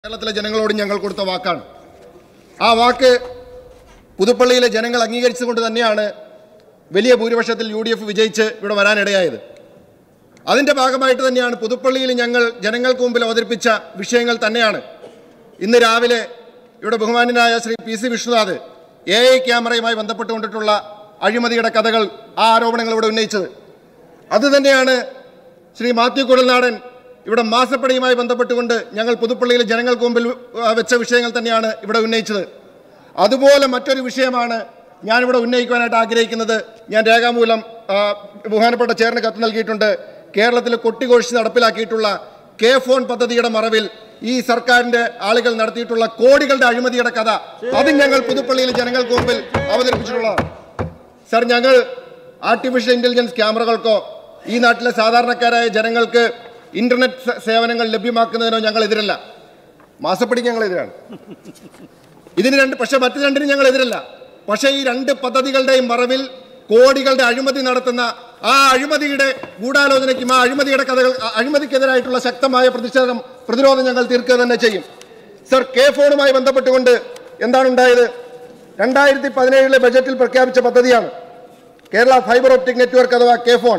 കേരളത്തിലെ ജനങ്ങളോട് ഞങ്ങൾ കൊടുത്ത വാക്കാണ് ആ വാക്ക് പുതുപ്പള്ളിയിലെ ജനങ്ങൾ അംഗീകരിച്ചുകൊണ്ട് തന്നെയാണ് വലിയ ഭൂരിപക്ഷത്തിൽ യു ഡി എഫ് വിജയിച്ച് ഇവിടെ വരാനിടയായത് അതിൻ്റെ ഭാഗമായിട്ട് തന്നെയാണ് പുതുപ്പള്ളിയിൽ ഞങ്ങൾ ജനങ്ങൾക്ക് മുമ്പിൽ അവതരിപ്പിച്ച വിഷയങ്ങൾ തന്നെയാണ് ഇന്ന് രാവിലെ ഇവിടെ ബഹുമാന്യനായ Shri P C Vishnunath A I ക്യാമറയുമായി ബന്ധപ്പെട്ടുകൊണ്ടിട്ടുള്ള അഴിമതിയുടെ കഥകൾ ആ ആരോപണങ്ങൾ ഇവിടെ ഉന്നയിച്ചത് അതുതന്നെയാണ് ശ്രീ മാത്യു കുഴൽനാടൻ ഇവിടെ മാസപ്പടിയുമായി ബന്ധപ്പെട്ടുകൊണ്ട് ഞങ്ങൾ പുതുപ്പള്ളിയിലെ ജനങ്ങൾക്ക് മുമ്പിൽ ആ, വെച്ച വിഷയങ്ങൾ തന്നെയാണ് ഇവിടെ ഉന്നയിച്ചത് അതുപോലെ മറ്റൊരു വിഷയമാണ് ഞാനിവിടെ ഉന്നയിക്കുവാനായിട്ട് ആഗ്രഹിക്കുന്നത് ഞാൻ രേഖാമൂലം ആ, ബഹുമാനപ്പെട്ട ചെയറിന് കത്ത് നൽകിയിട്ടുണ്ട് കേരളത്തിൽ കൊട്ടിഘോഷിച്ച് നടപ്പിലാക്കിയിട്ടുള്ള കെ ഫോൺ പദ്ധതിയുടെ മറവിൽ ഈ സർക്കാരിന്റെ ആളുകൾ നടത്തിയിട്ടുള്ള കോടികളുടെ അഴിമതിയുടെ കഥ അതും ഞങ്ങൾ പുതുപ്പള്ളിയിലെ ജനങ്ങൾക്ക് മുമ്പിൽ അവതരിപ്പിച്ചിട്ടുള്ളതാണ് സർ ഞങ്ങൾ ആർട്ടിഫിഷ്യൽ ഇന്റലിജൻസ് ക്യാമറകൾക്കോ ഈ നാട്ടിലെ സാധാരണക്കാരായ ജനങ്ങൾക്ക് ഇന്റർനെറ്റ് സ- സേവനങ്ങൾ ലഭ്യമാക്കുന്നതിനോ ഞങ്ങൾ എതിരല്ല മാസപ്പടിക്ക് ഞങ്ങൾ എതിരാണ് ഇതിന് രണ്ട് പക്ഷെ മറ്റു രണ്ടിനും ഞങ്ങൾ എതിരല്ല പക്ഷേ ഈ രണ്ട് പദ്ധതികളുടെയും മറവിൽ കോടികളുടെ അഴിമതി നടത്തുന്ന ആ അഴിമതിയുടെ ഗൂഢാലോചനയ്ക്കും ആ അഴിമതിയുടെ കഥകൾ ആ അഴിമതിക്കെതിരായിട്ടുള്ള ശക്തമായ പ്രതിഷേധം പ്രതിരോധം ഞങ്ങൾ തീർക്കുക തന്നെ ചെയ്യും സർ കെ ഫോണുമായി ബന്ധപ്പെട്ടുകൊണ്ട് എന്താണ് ഉണ്ടായത് രണ്ടായിരത്തി പതിനേഴിലെ ബജറ്റിൽ പ്രഖ്യാപിച്ച പദ്ധതിയാണ് കേരള ഫൈബർ ഒപ്റ്റിക് നെറ്റ്വർക്ക് അഥവാ കെ ഫോൺ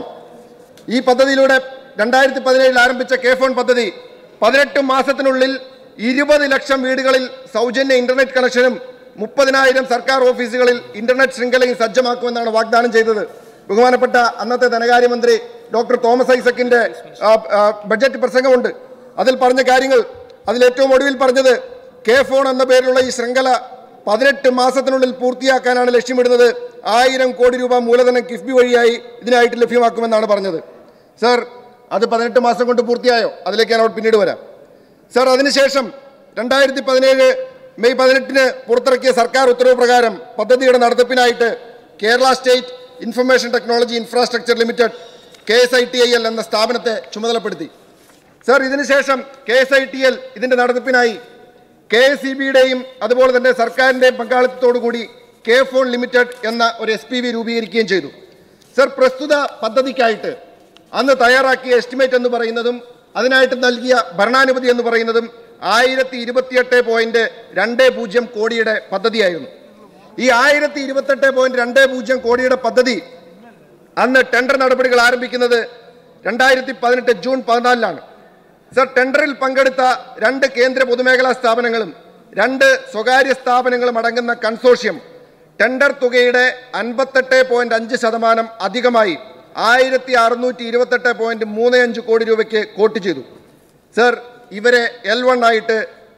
ഈ പദ്ധതിയിലൂടെ രണ്ടായിരത്തി പതിനേഴിൽ ആരംഭിച്ച കെ ഫോൺ പദ്ധതി പതിനെട്ട് മാസത്തിനുള്ളിൽ ഇരുപത് ലക്ഷം വീടുകളിൽ സൗജന്യ ഇന്റർനെറ്റ് കണക്ഷനും മുപ്പതിനായിരം സർക്കാർ ഓഫീസുകളിൽ ഇന്റർനെറ്റ് ശൃംഖലയും സജ്ജമാക്കുമെന്നാണ് വാഗ്ദാനം ചെയ്തത് ബഹുമാനപ്പെട്ട അന്നത്തെ ധനകാര്യമന്ത്രി ഡോക്ടർ തോമസ് ഐസക്കിന്റെ ആ, ആ, ബഡ്ജറ്റ് പ്രസംഗമുണ്ട് അതിൽ പറഞ്ഞ കാര്യങ്ങൾ അതിൽ ഏറ്റവും ഒടുവിൽ പറഞ്ഞത് കെ ഫോൺ എന്ന പേരിലുള്ള ഈ ശൃംഖല പതിനെട്ട് മാസത്തിനുള്ളിൽ പൂർത്തിയാക്കാനാണ് ലക്ഷ്യമിടുന്നത് ആയിരം കോടി രൂപ മൂലധനം കിഫ്ബി വഴിയായി ഇതിനായിട്ട് ലഭ്യമാക്കുമെന്നാണ് പറഞ്ഞത് സർ അത് പതിനെട്ട് മാസം കൊണ്ട് പൂർത്തിയായോ അതിലേക്ക് ഞാൻ അവിടെ പിന്നീട് വരാം സർ അതിനുശേഷം രണ്ടായിരത്തി പതിനേഴ് മെയ് പതിനെട്ടിന് പുറത്തിറക്കിയ സർക്കാർ ഉത്തരവ് പ്രകാരം പദ്ധതിയുടെ നടത്തിപ്പിനായിട്ട് Kerala state information technology infrastructure limited K S I T I L എന്ന സ്ഥാപനത്തെ ചുമതലപ്പെടുത്തി സർ ഇതിനുശേഷം K S I T L ഇതിന്റെ നടത്തിപ്പിനായി കെ എസ് ഇ ബിയുടെയും അതുപോലെ തന്നെ സർക്കാരിന്റെയും പങ്കാളിത്തത്തോടു കൂടി കെ ഫോൺ ലിമിറ്റഡ് എന്ന ഒരു എസ് പി വി രൂപീകരിക്കുകയും ചെയ്തു സർ പ്രസ്തുത പദ്ധതിക്കായിട്ട് അന്ന് തയ്യാറാക്കിയ എസ്റ്റിമേറ്റ് എന്ന് പറയുന്നതും അതിനായിട്ട് നൽകിയ ഭരണാനുമതി എന്ന് പറയുന്നതും ആയിരത്തി ഇരുപത്തിയെട്ട് പോയിന്റ് രണ്ട് പൂജ്യം കോടിയുടെ പദ്ധതിയായിരുന്നു ഈ ആയിരത്തി ഇരുപത്തെട്ട് പോയിന്റ് രണ്ട് പൂജ്യം കോടിയുടെ പദ്ധതി അന്ന് ടെൻഡർ നടപടികൾ ആരംഭിക്കുന്നത് രണ്ടായിരത്തി പതിനെട്ട് ജൂൺ പതിനാലിലാണ് സർ ടെൻഡറിൽ പങ്കെടുത്ത രണ്ട് കേന്ദ്ര പൊതുമേഖലാ സ്ഥാപനങ്ങളും രണ്ട് സ്വകാര്യ സ്ഥാപനങ്ങളും അടങ്ങുന്ന കൺസോർഷ്യം ടെൻഡർ തുകയുടെ അൻപത്തെട്ട് പോയിന്റ് അഞ്ച് ശതമാനം അധികമായി ആയിരത്തി അറുന്നൂറ്റി ഇരുപത്തെട്ട് പോയിന്റ് മൂന്ന് അഞ്ച് കോടി രൂപയ്ക്ക് കോട്ട് ചെയ്തു സർ ഇവരെ എൽ വൺ ആയിട്ട്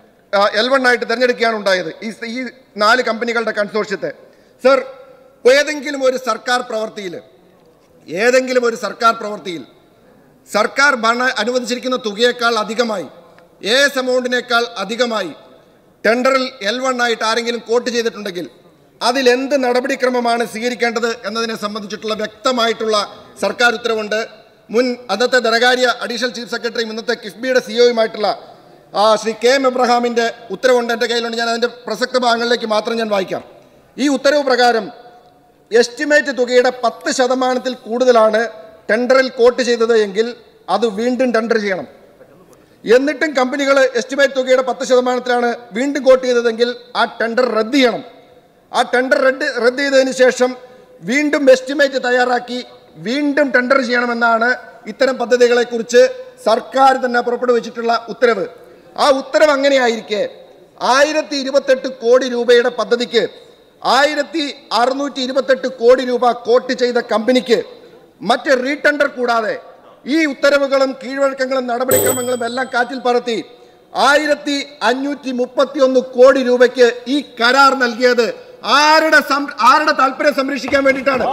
എൽ വൺ ആയിട്ട് തിരഞ്ഞെടുക്കുകയാണ് ഉണ്ടായത് ഈ സ- ഈ നാല് കമ്പനികളുടെ കൺസോർഷ്യത്തെ സർ ഏതെങ്കിലും ഒരു സർക്കാർ പ്രവൃത്തിയിൽ ഏതെങ്കിലും ഒരു സർക്കാർ പ്രവൃത്തിയിൽ സർക്കാർ ഭരണ അനുവദിച്ചിരിക്കുന്ന തുകയേക്കാൾ അധികമായി എസ് എമൗണ്ടിനേക്കാൾ അധികമായി ടെൻഡറിൽ എൽ വൺ ആയിട്ട് ആരെങ്കിലും കോട്ട് ചെയ്തിട്ടുണ്ടെങ്കിൽ അതിൽ എന്ത് നടപടിക്രമമാണ് സ്വീകരിക്കേണ്ടത് എന്നതിനെ സംബന്ധിച്ചിട്ടുള്ള വ്യക്തമായിട്ടുള്ള സർക്കാർ ഉത്തരവുണ്ട് മുൻ അന്നത്തെ ധനകാര്യ അഡീഷണൽ ചീഫ് സെക്രട്ടറിയും ഇന്നത്തെ കിഫ്ബിയുടെ സിഇഒയുമായിട്ടുള്ള ശ്രീ കെ എം എബ്രഹാമിൻ്റെ ഉത്തരവുണ്ട് എൻ്റെ കയ്യിലുണ്ട് ഞാൻ അതിൻ്റെ പ്രസക്ത ഭാഗങ്ങളിലേക്ക് മാത്രം ഞാൻ വായിക്കാം ഈ ഉത്തരവ് പ്രകാരം എസ്റ്റിമേറ്റ് തുകയുടെ പത്ത് ശതമാനത്തിൽ കൂടുതലാണ് ടെൻഡറിൽ കോട്ട് ചെയ്തത് എങ്കിൽ അത് വീണ്ടും ടെൻഡർ ചെയ്യണം എന്നിട്ടും കമ്പനികൾ എസ്റ്റിമേറ്റ് തുകയുടെ പത്ത് ശതമാനത്തിലാണ് വീണ്ടും കോട്ട് ചെയ്തതെങ്കിൽ ആ ടെൻഡർ റദ്ദ് ചെയ്യണം ആ ടെൻഡർ റദ്ദ് റദ്ദ് ചെയ്തതിന് ശേഷം വീണ്ടും എസ്റ്റിമേറ്റ് തയ്യാറാക്കി വീണ്ടും ടെൻഡർ ചെയ്യണമെന്നാണ് ഇത്തരം പദ്ധതികളെക്കുറിച്ച് സർക്കാർ തന്നെ പുറപ്പെടുവിച്ചിട്ടുള്ള ഉത്തരവ് ആ ഉത്തരവ് അങ്ങനെയായിരിക്കെ ആയിരത്തി ഇരുപത്തെട്ട് കോടി രൂപയുടെ പദ്ധതിക്ക് ആയിരത്തി അറുന്നൂറ്റി ഇരുപത്തെട്ട് കോടി രൂപ കോട്ട് ചെയ്ത കമ്പനിക്ക് മറ്റ് റീടെൻഡർ കൂടാതെ ഈ ഉത്തരവുകളും കീഴ്വഴക്കങ്ങളും നടപടിക്രമങ്ങളും എല്ലാം കാറ്റിൽ പറത്തി ആയിരത്തി അഞ്ഞൂറ്റി മുപ്പത്തി ഒന്ന് കോടി രൂപയ്ക്ക് ഈ കരാർ നൽകിയത് ആരുടെ സം- ആരുടെ താല്പര്യം സംരക്ഷിക്കാൻ വേണ്ടിയിട്ടാണ്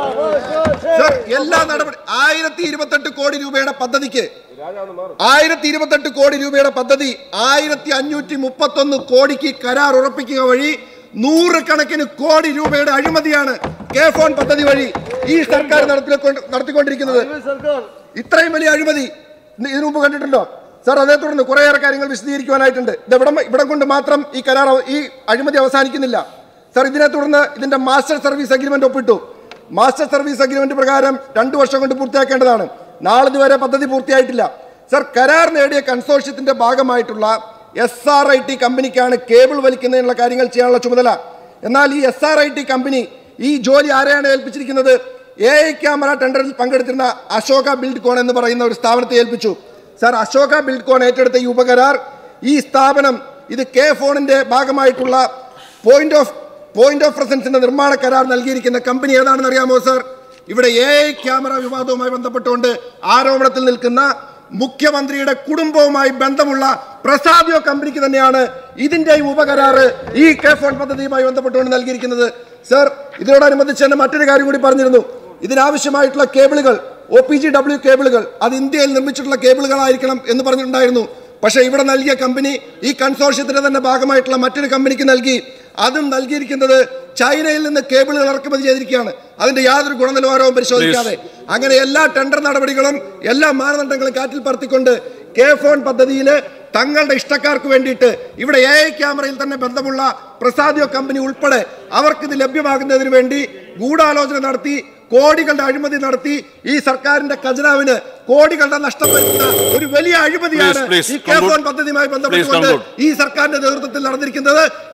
സർ എല്ലാ നടപടി ആയിരത്തി ഇരുപത്തെട്ട് കോടി രൂപയുടെ പദ്ധതിക്ക് ആയിരത്തി ഇരുപത്തെട്ട് കോടി രൂപയുടെ പദ്ധതി ആയിരത്തി അഞ്ഞൂറ്റി മുപ്പത്തി ഒന്ന് കോടിക്ക് കരാർ ഉറപ്പിക്കുക വഴി നൂറുകണക്കിന് കോടി രൂപയുടെ അഴിമതിയാണ് കെ ഫോൺ പദ്ധതി വഴി ഈ സർക്കാർ നടത്തിക്കൊണ്ട് നടത്തിക്കൊണ്ടിരിക്കുന്നത് ഇത്രയും വലിയ അഴിമതി ഇന്ന് ഇതിനു മുമ്പ് കണ്ടിട്ടുണ്ടോ സാർ അതേ തുടർന്ന് കുറേയേറെ കാര്യങ്ങൾ വിശദീകരിക്കുവാനായിട്ടുണ്ട് ഇത് ഇവിടം ഇവിടം കൊണ്ട് മാത്രം ഈ കരാർ അവ- ഈ അഴിമതി അവസാനിക്കുന്നില്ല സാർ ഇതിനെ തുടർന്ന് ഇതിന്റെ മാസ്റ്റർ സർവീസ് അഗ്രിമെന്റ് ഒപ്പിട്ടു മാസ്റ്റർ സർവീസ് അഗ്രിമെന്റ് പ്രകാരം രണ്ടു വർഷം കൊണ്ട് പൂർത്തിയാക്കേണ്ടതാണ് നാളിതുവരെ പദ്ധതി പൂർത്തിയായിട്ടില്ല സർ കരാർ നേടിയ കൺസോർഷ്യത്തിന്റെ ഭാഗമായിട്ടുള്ള എസ് ആർ ഐ ടി കമ്പനിക്കാണ് കേബിൾ വലിക്കുന്നതിനുള്ള കാര്യങ്ങൾ ചെയ്യാനുള്ള ചുമതല എന്നാൽ ഈ എസ് ആർ ഐ ടി കമ്പനി ഈ ജോലി ആരെയാണ് ഏൽപ്പിച്ചിരിക്കുന്നത് എ ഐ ക്യാമറ ടെൻഡറിൽ പങ്കെടുത്തിരുന്ന അശോക ബിൽഡ്കോൺ എന്ന് പറയുന്ന ഒരു സ്ഥാപനത്തെ ഏൽപ്പിച്ചു സാർ അശോക ബിൽഡ്കോൺ ഏറ്റെടുത്ത ഈ ഉപകരാർ ഈ സ്ഥാപനം ഇത് കെ ഫോണിന്റെ ഭാഗമായിട്ടുള്ള പോയിന്റ് ഓഫ് പോയിന്റ് ഓഫ് പ്രസൻസിന്റെ നിർമ്മാണ കരാർ നൽകിയിരിക്കുന്ന കമ്പനി ഏതാണെന്ന് അറിയാമോ സാർ ഇവിടെ എ ഐ ക്യാമറ വിവാദവുമായി ബന്ധപ്പെട്ടുകൊണ്ട് ആരോപണത്തിൽ നിൽക്കുന്ന മുഖ്യമന്ത്രിയുടെ കുടുംബവുമായി ബന്ധമുള്ള പ്രസാദിയോ കമ്പനിക്ക് തന്നെയാണ് ഇതിന്റെ ഈ ഉപകരാറ് ഈ കെ ഫോൺ പദ്ധതിയുമായി ബന്ധപ്പെട്ടുകൊണ്ട് നൽകിയിരിക്കുന്നത് സർ ഇതിനോടനുബന്ധിച്ച് തന്നെ മറ്റൊരു കാര്യം കൂടി പറഞ്ഞിരുന്നു ഇതിനാവശ്യമായിട്ടുള്ള കേബിളുകൾ ഒ പി ജി ഡബ്ല്യു കേബിളുകൾ അത് ഇന്ത്യയിൽ നിർമ്മിച്ചിട്ടുള്ള കേബിളുകളായിരിക്കണം എന്ന് പറഞ്ഞിട്ടുണ്ടായിരുന്നു പക്ഷേ ഇവിടെ നൽകിയ കമ്പനി ഈ കൺസോർഷ്യത്തിന്റെ തന്നെ ഭാഗമായിട്ടുള്ള മറ്റൊരു കമ്പനിക്ക് നൽകി അതും നൽകിയിരിക്കുന്നത് ചൈനയിൽ നിന്ന് കേബിളുകൾ ഇറക്കുമതി ചെയ്തിരിക്കുകയാണ് അതിന്റെ യാതൊരു ഗുണനിലവാരവും പരിശോധിക്കാതെ അങ്ങനെ എല്ലാ ടെൻഡർ നടപടികളും എല്ലാ മാനദണ്ഡങ്ങളും കാറ്റിൽ പറത്തിക്കൊണ്ട് കെ ഫോൺ പദ്ധതിയിൽ തങ്ങളുടെ ഇഷ്ടക്കാർക്ക് വേണ്ടിയിട്ട് ഇവിടെ എ ഐ ക്യാമറയിൽ തന്നെ ബന്ധമുള്ള പ്രസാദിയോ കമ്പനി ഉൾപ്പെടെ അവർക്ക് ഇത് ലഭ്യമാകുന്നതിന് വേണ്ടി ഗൂഢാലോചന നടത്തി കോടികളുടെ അഴിമതി നടത്തി ഈ സർക്കാരിന്റെ ഖജനാവിന് കോടികളുടെ നഷ്ടം വരുന്ന ഒരു വലിയ അഴിമതിയാണ് Please, please, ഈ കെ ഫോൺ conclude. പദ്ധതിയുമായി Please ബന്ധപ്പെട്ടുകൊണ്ട് conclude. ഈ സർക്കാരിന്റെ നേതൃത്വത്തിൽ നടന്നിരിക്കുന്നത്